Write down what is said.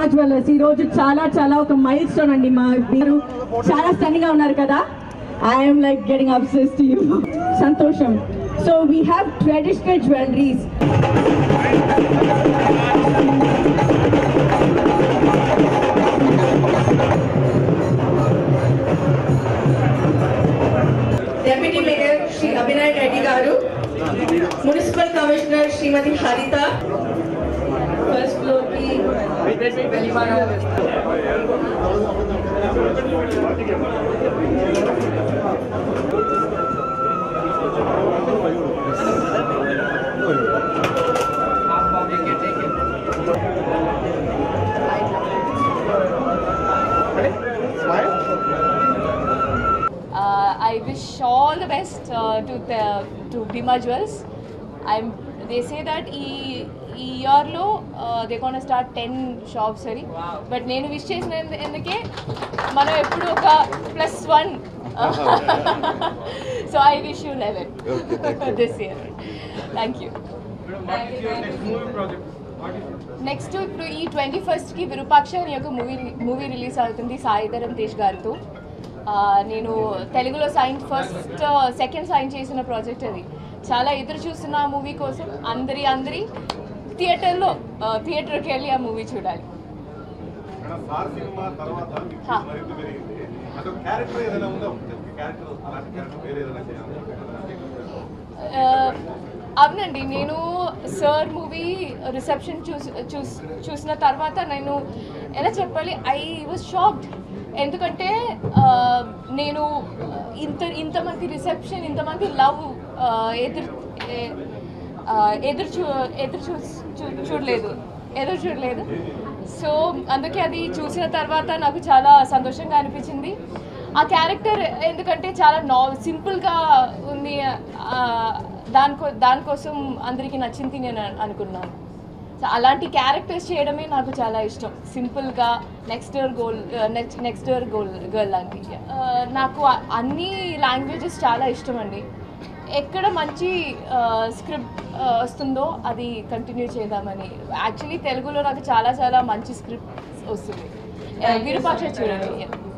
భీమా jewellers ఈ రోజు చాలా చాలా ఒక మైల్ స్టోన్ అండి మా మీరు చాలా స్టన్నింగ్ గా ఉన్నారు కదా I'm like getting obsess to you సంతోషం so we have traditional jewelleries deputy mayor Shri Abhinay Reddy గారు మున్సిపల్ కమిషనర్ శ్రీమతి హరిత ఫస్ట్ ఫ్లోర్ కి వెళ్ళివారు Uh, I wish all the best uh, to the, to Bima Jewels. I'm. They say that ఈ ఈ ఇయర్లో they gonna start ten shops అని but నేను wish చేసిన ఎందుకే మనం ఎప్పుడు ఒక plus one so I wish you eleven this year thank you next ఇప్పుడు ఈ ట్వంటీ ఫస్ట్కి విరూపాక్ష అనే ఒక మూవీ మూవీ రిలీజ్ అవుతుంది సాయిధరం తేజ్ గారితో ఆ, నేను తెలుగులో సైన్ ఫస్ట్ సెకండ్ సైన్ చేసిన ప్రాజెక్ట్ అది చాలా ఎదురు చూస్తున్న ఆ మూవీ కోసం అందరి అందరి థియేటర్లో థియేటర్కి వెళ్ళి ఆ మూవీ చూడాలి మేడం సార్ సినిమా తర్వాత మీకు హా. మరింత పెరిగింది అదొక క్యారెక్టర్ ఏదైనా ఉందా క్యారెక్టర్ అలాంటి క్యారెక్టర్ వేరే ఏదైనా చేయాలి ఆ, అవునండి నేను సర్ మూవీ రిసెప్షన్ చూసి చూస్ చూసిన తర్వాత నేను ఎలా చెప్పాలి ఐ వాజ్ షాక్డ్ ఎందుకంటే ఆ, నేను ఇంత ఇంతమంది రిసెప్షన్ ఇంతమంది లవ్ ఎదురు ఏ- ఆ, ఎదురు చూ ఎదురు చూ చూ- చూడలేదు ఎదురు చూడలేదు సో అందుకే అది చూసిన తర్వాత నాకు చాలా సంతోషంగా అనిపించింది ఆ క్యారెక్టర్ ఎందుకంటే చాలా నా సింపుల్గా ఉంది ఆ, దానికో దానికోసం అందరికీ నచ్చింది నేను అను- అనుకున్నాను సో అలాంటి క్యారెక్టర్స్ చేయడమే నాకు చాలా ఇష్టం సింపుల్గా next year goal next next year goal girl లాంటి ఆ, నాకు అ- అన్ని లాంగ్వేజెస్ చాలా ఇష్టం అండి ఎక్కడ మంచి స్క్రిప్ట్ వస్తుందో అది కంటిన్యూ చేద్దామని యాక్చువల్లీ తెలుగులో నాకు చాలా చాలా మంచి స్క్రిప్ట్ వస్తుంది విరూపాక్ష చూడండి